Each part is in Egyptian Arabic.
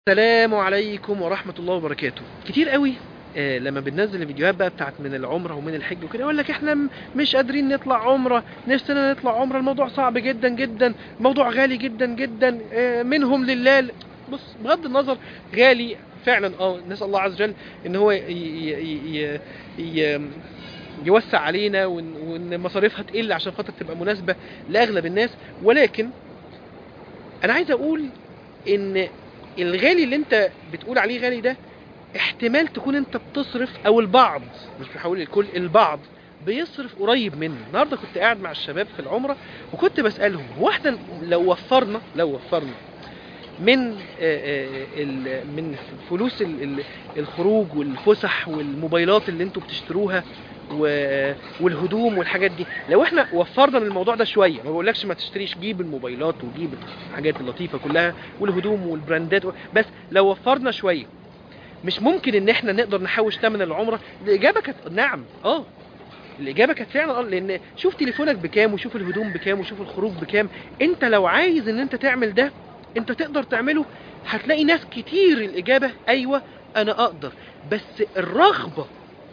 السلام عليكم ورحمة الله وبركاته كتير قوي آه، لما بننزل الفيديوهات بقى بتاعت من العمرة ومن الحج وكده يقول لك احنا م- مش قادرين نطلع عمرة نفسنا نطلع عمرة الموضوع صعب جدا جدا الموضوع غالي جدا جدا آه، منهم لله بص بغض النظر غالي فعلا اه نسأل الله عز وجل ان هو ي- ي- ي- ي- يوسع علينا وان وإن مصاريفها تقل عشان خاطر تبقى مناسبة لأغلب الناس ولكن انا عايز اقول ان الغالي اللي انت بتقول عليه غالي ده احتمال تكون انت بتصرف او البعض مش بحاول الكل البعض بيصرف قريب منه النهارده كنت قاعد مع الشباب في العمره وكنت بسالهم هو احنا لو وفرنا لو وفرنا من آه، آه، ال- من فلوس ال- ال- الخروج والفسح والموبايلات اللي انتوا بتشتروها و- والهدوم والحاجات دي لو احنا وفرنا من الموضوع ده شويه ما بقولكش ما تشتريش جيب الموبايلات وجيب الحاجات اللطيفه كلها والهدوم والبراندات و- بس لو وفرنا شويه مش ممكن ان احنا نقدر نحوش ثمن العمره الاجابه كانت نعم اه الاجابه كانت فعلا اه لان شوف تليفونك بكام وشوف الهدوم بكام وشوف الخروج بكام انت لو عايز ان انت تعمل ده انت تقدر تعمله هتلاقي ناس كتير الاجابه ايوه انا اقدر بس الرغبه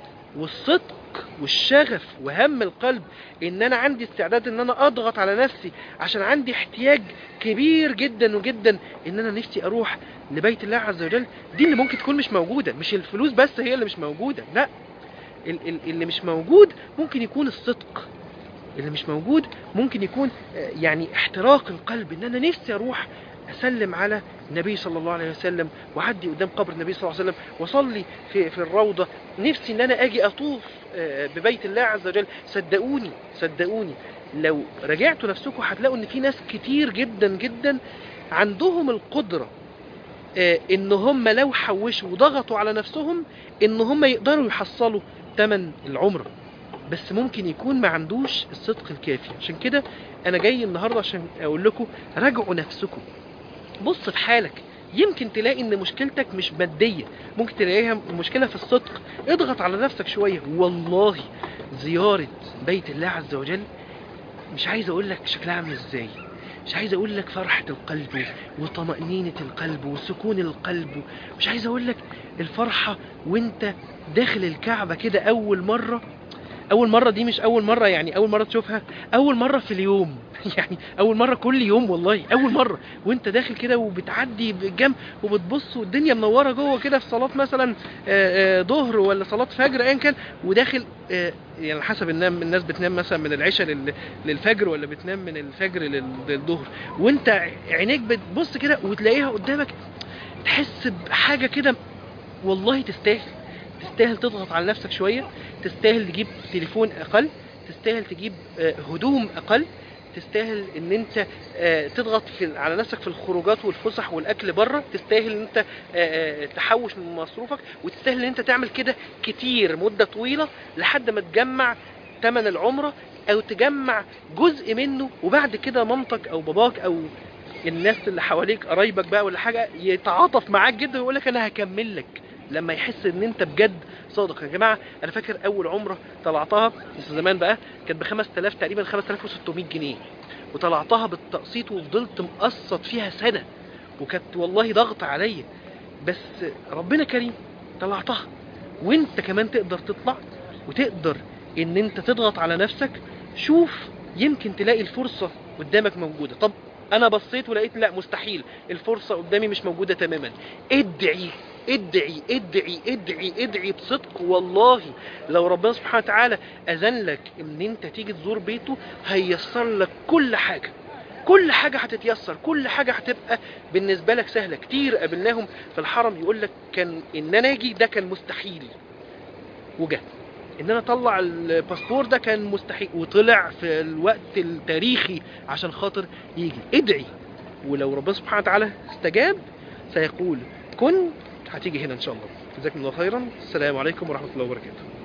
والصدق والشغف وهم القلب ان انا عندي استعداد ان انا اضغط على نفسي عشان عندي احتياج كبير جدا وجدا ان انا نفسي اروح لبيت الله عز وجل دي اللي ممكن تكون مش موجوده مش الفلوس بس هي اللي مش موجوده لا ال- ال- اللي مش موجود ممكن يكون الصدق اللي مش موجود ممكن يكون آه، يعني احتراق القلب ان انا نفسي اروح اسلم على النبي صلى الله عليه وسلم واعدي قدام قبر النبي صلى الله عليه وسلم واصلي في في الروضه نفسي ان انا اجي اطوف آه، ببيت الله عز وجل صدقوني صدقوني لو رجعتوا نفسكم هتلاقوا ان في ناس كتير جدا جدا عندهم القدره آه، ان هم لو حوشوا وضغطوا على نفسهم ان هم يقدروا يحصلوا ثمن العمره بس ممكن يكون ما عندوش الصدق الكافي عشان كده انا جاي النهارده عشان اقول لكم راجعوا نفسكم بص في حالك يمكن تلاقي ان مشكلتك مش ماديه ممكن تلاقيها مشكله في الصدق اضغط على نفسك شويه والله زياره بيت الله عز وجل مش عايز اقول لك شكلها عامل ازاي مش عايز اقول لك فرحة القلب وطمأنينة القلب وسكون القلب مش عايز اقول لك الفرحة وانت داخل الكعبة كده اول مرة اول مرة دي مش اول مرة يعني اول مرة تشوفها اول مرة في اليوم يعني اول مرة كل يوم والله اول مرة وانت داخل كده وبتعدي بالجنب وبتبص والدنيا منورة جوه كده في صلاة مثلا آه، آه، ظهر ولا صلاة فجر ايا كان وداخل آه، يعني حسب النام الناس بتنام مثلا من العشاء لل- للفجر ولا بتنام من الفجر لل- للظهر وانت عينيك بتبص كده وتلاقيها قدامك تحس بحاجة كده والله تستاهل تستاهل تضغط على نفسك شوية تستاهل تجيب تليفون أقل تستاهل تجيب آه، هدوم أقل تستاهل ان انت آه، تضغط في على نفسك في الخروجات والفسح والاكل بره تستاهل ان انت آه، آه، تحوش من مصروفك وتستاهل ان انت تعمل كده كتير مده طويله لحد ما تجمع ثمن العمره او تجمع جزء منه وبعد كده مامتك او باباك او الناس اللي حواليك قرايبك بقى ولا حاجه يتعاطف معاك جدا ويقول لك انا هكمل لك لما يحس ان انت بجد صادق يا جماعه انا فاكر اول عمره طلعتها بس زمان بقى كانت ب 5000 تقريبا 5600 جنيه وطلعتها بالتقسيط وفضلت مقسط فيها سنه وكانت والله ضغط عليا بس ربنا كريم طلعتها وانت كمان تقدر تطلع وتقدر ان انت تضغط على نفسك شوف يمكن تلاقي الفرصه قدامك موجوده طب انا بصيت ولقيت لا مستحيل الفرصه قدامي مش موجوده تماما ادعي ادعي ادعي ادعي ادعي بصدق والله لو ربنا سبحانه وتعالى اذن لك ان انت تيجي تزور بيته هيسر لك كل حاجه كل حاجة هتتيسر كل حاجة هتبقى بالنسبة لك سهلة كتير قابلناهم في الحرم يقول لك كان ان انا اجي ده كان مستحيل وجه ان انا اطلع الباسبور ده كان مستحيل وطلع في الوقت التاريخي عشان خاطر يجي ادعي ولو ربنا سبحانه وتعالى استجاب سيقول كن هتيجي هنا ان شاء الله جزاكم الله خيرا السلام عليكم ورحمة الله وبركاته